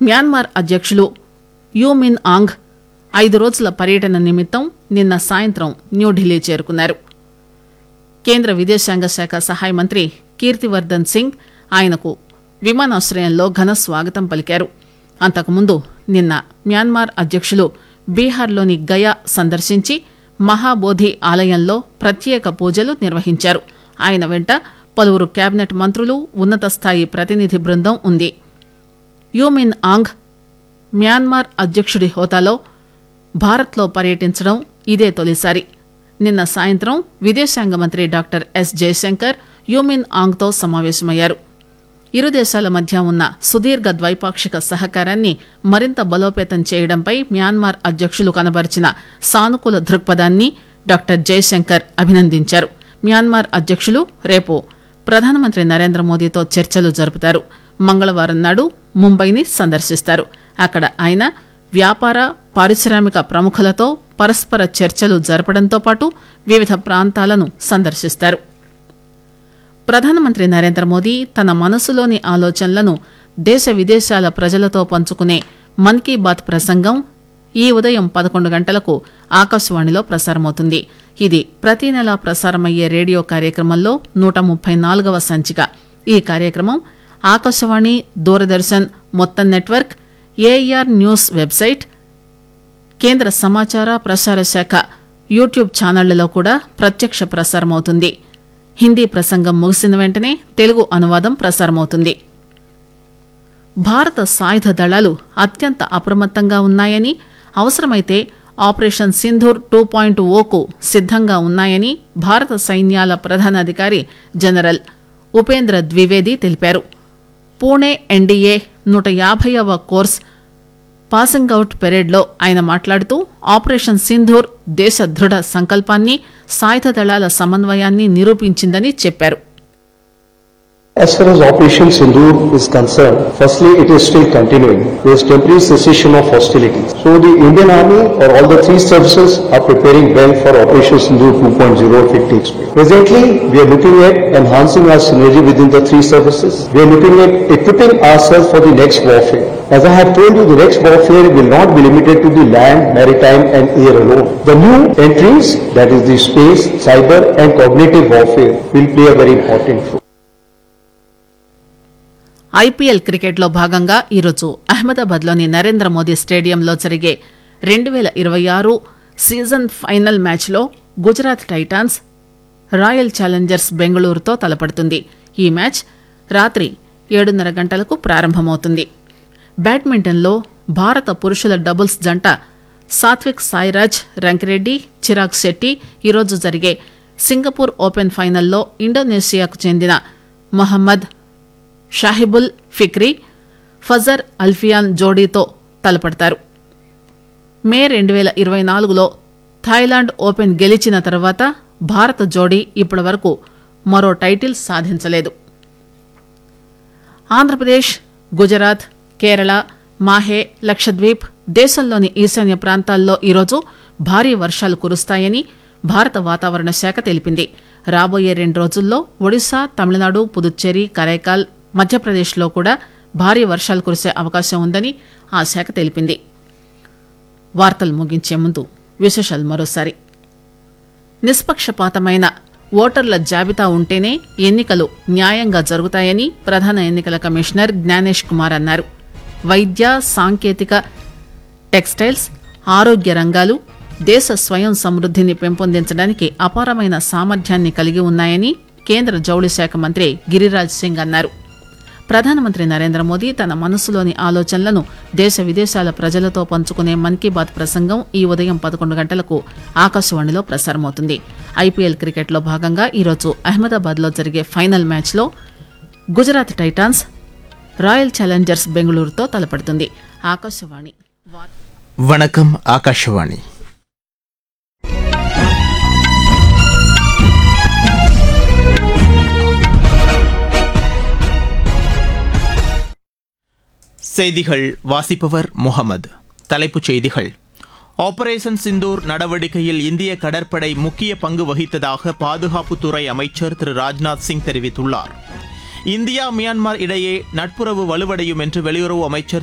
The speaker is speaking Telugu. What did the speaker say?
మ్యాన్మార్ అధ్యక్షులు యూమిన్ ఆంగ్ ఐదు రోజుల పర్యటన నిమిత్తం నిన్న సాయంత్రం న్యూఢిల్లీ చేరుకున్నారు కేంద్ర విదేశాంగ శాఖ సహాయ మంత్రి కీర్తివర్ధన్ సింగ్ ఆయనకు విమానాశ్రయంలో ఘన స్వాగతం పలికారు అంతకుముందు నిన్న మ్యాన్మార్ అధ్యక్షులు బీహార్లోని గయా సందర్శించి మహాబోధి ఆలయంలో ప్రత్యేక పూజలు నిర్వహించారు ఆయన వెంట పలువురు కేబినెట్ మంత్రులు ఉన్నత స్థాయి ప్రతినిధి బృందం ఉంది యూమిన్ ఆంగ్ మ్యాన్మార్ అధ్యక్షుడి హోదాలో భారత్లో పర్యటించడం ఇదే తొలిసారి నిన్న సాయంత్రం విదేశాంగ మంత్రి డాక్టర్ ఎస్ జయశంకర్ యూమిన్ ఆంగ్తో సమావేశమయ్యారు ఇరు దేశాల మధ్య ఉన్న సుదీర్ఘ ద్వైపాక్షిక సహకారాన్ని మరింత బలోపేతం చేయడంపై మ్యాన్మార్ అధ్యక్షులు కనబరిచిన సానుకూల దృక్పథాన్ని డాక్టర్ జయశంకర్ అభినందించారు మ్యాన్మార్ అధ్యక్షులు రేపు ప్రధానమంత్రి నరేంద్ర మోదీతో చర్చలు జరుపుతారు మంగళవారం నాడు ముంబైని సందర్శిస్తారు అక్కడ ఆయన వ్యాపార పారిశ్రామిక ప్రముఖులతో పరస్పర చర్చలు జరపడంతో పాటు వివిధ ప్రాంతాలను సందర్శిస్తారు ప్రధానమంత్రి నరేంద్ర మోదీ తన మనసులోని ఆలోచనలను దేశ విదేశాల ప్రజలతో పంచుకునే మన్ కీ బాత్ ప్రసంగం ఈ ఉదయం పదకొండు గంటలకు ఆకాశవాణిలో ప్రసారమవుతుంది ఇది ప్రతి నెలా ప్రసారమయ్యే రేడియో కార్యక్రమంలో నూట ముప్పై నాలుగవ సంచిక ఈ కార్యక్రమం ఆకాశవాణి దూరదర్శన్ మొత్తం నెట్వర్క్ ఏఆర్ న్యూస్ వెబ్సైట్ కేంద్ర సమాచార ప్రసార శాఖ యూట్యూబ్ ఛానళ్లలో కూడా ప్రత్యక్ష ప్రసారమవుతుంది హిందీ ప్రసంగం ముగిసిన వెంటనే తెలుగు అనువాదం ప్రసారమవుతుంది భారత సాయుధ దళాలు అత్యంత అప్రమత్తంగా ఉన్నాయని అవసరమైతే ఆపరేషన్ సింధూర్ టూ పాయింట్ ఓకు సిద్ధంగా ఉన్నాయని భారత సైన్యాల ప్రధానాధికారి జనరల్ ఉపేంద్ర ద్వివేది తెలిపారు పూణే ఎన్డీఏ నూట యాభైవ కోర్స్ పాసింగ్ అవుట్ పెరేడ్లో ఆయన మాట్లాడుతూ ఆపరేషన్ సింధూర్ దేశ దృఢ సంకల్పాన్ని సాయుధ దళాల సమన్వయాన్ని నిరూపించిందని చెప్పారు As far as Operation Sindoor is concerned, firstly, it is still continuing. There is temporary cessation of hostilities. So the Indian Army or all the three services are preparing well for Operation Sindoor 2.0 if it takes place. Presently, we are looking at enhancing our synergy within the three services. We are looking at equipping ourselves for the next warfare. As I have told you, the next warfare will not be limited to the land, maritime and air alone. The new entries, that is the space, cyber and cognitive warfare will play a very important role. IPL క్రికెట్లో భాగంగా ఈరోజు అహ్మదాబాద్లోని నరేంద్ర మోదీ స్టేడియంలో జరిగే రెండు వేల ఇరవై ఆరు సీజన్ ఫైనల్ మ్యాచ్లో గుజరాత్ టైటాన్స్ రాయల్ ఛాలెంజర్స్ బెంగళూరుతో తలపడుతుంది ఈ మ్యాచ్ రాత్రి ఏడున్నర గంటలకు ప్రారంభమవుతుంది బ్యాడ్మింటన్లో భారత పురుషుల డబుల్స్ జంట సాత్విక్ సాయిరాజ్ రంకిరెడ్డి చిరాగ్ శెట్టి ఈరోజు జరిగే సింగపూర్ ఓపెన్ ఫైనల్లో ఇండోనేషియాకు చెందిన మొహమ్మద్ షాహిబుల్ ఫిక్రీ ఫజర్ అల్ఫియాన్ జోడీతో తలపడతారు మే రెండు వేల ఇరవై నాలుగులో థాయిలాండ్ ఓపెన్ గెలిచిన తర్వాత భారత జోడీ ఇప్పటి వరకు మరో టైటిల్ సాధించలేదు ఆంధ్రప్రదేశ్ గుజరాత్ కేరళ మాహే లక్షద్వీప్ దేశంలోని ఈశాన్య ప్రాంతాల్లో ఈరోజు భారీ వర్షాలు కురుస్తాయని భారత వాతావరణ శాఖ తెలిపింది రాబోయే రెండు రోజుల్లో ఒడిశా తమిళనాడు పుదుచ్చేరి కరైకాల్ మధ్యప్రదేశ్లో కూడా భారీ వర్షాలు కురిసే అవకాశం ఉందని ఆ శాఖ తెలిపింది వార్తలు ముగించే ముందు విశేషాలు మరోసారి నిష్పక్షపాతమైన ఓటర్ల జాబితా ఉంటేనే ఎన్నికలు న్యాయంగా జరుగుతాయని ప్రధాన ఎన్నికల కమిషనర్ జ్ఞానేష్ కుమార్ అన్నారు వైద్య సాంకేతిక టెక్స్టైల్స్ ఆరోగ్య రంగాలు దేశ స్వయం సమృద్ధిని పెంపొందించడానికి అపారమైన సామర్థ్యాన్ని కలిగి ఉన్నాయని కేంద్ర జౌళి శాఖ మంత్రి గిరిరాజ్ సింగ్ అన్నారు ప్రధానమంత్రి నరేంద్ర మోదీ తన మనసులోని ఆలోచనలను దేశ విదేశాల ప్రజలతో పంచుకునే మన్ కీ బాత్ ప్రసంగం ఈ ఉదయం పదకొండు గంటలకు ఆకాశవాణిలో ప్రసారమవుతుంది ఐపీఎల్ క్రికెట్లో భాగంగా ఈరోజు అహ్మదాబాద్లో జరిగే ఫైనల్ మ్యాచ్లో గుజరాత్ టైటాన్స్ రాయల్ ఛాలెంజర్స్ బెంగళూరుతో తలపడుతుంది ఆకాశవాణి வணக்கம் ஆகாஷவாணி செய்திகள் வாசிப்பவர் முகமது தலைப்புச் செய்திகள் ஆபரேஷன் சிந்தூர் நடவடிக்கையில் இந்திய கடற்படை முக்கிய பங்கு வகித்ததாக பாதுகாப்புத்துறை அமைச்சர் திரு ராஜ்நாத் சிங் தெரிவித்துள்ளார் இந்தியா மியான்மர் இடையே நட்புறவு வலுவடையும் என்று வெளியுறவு அமைச்சர்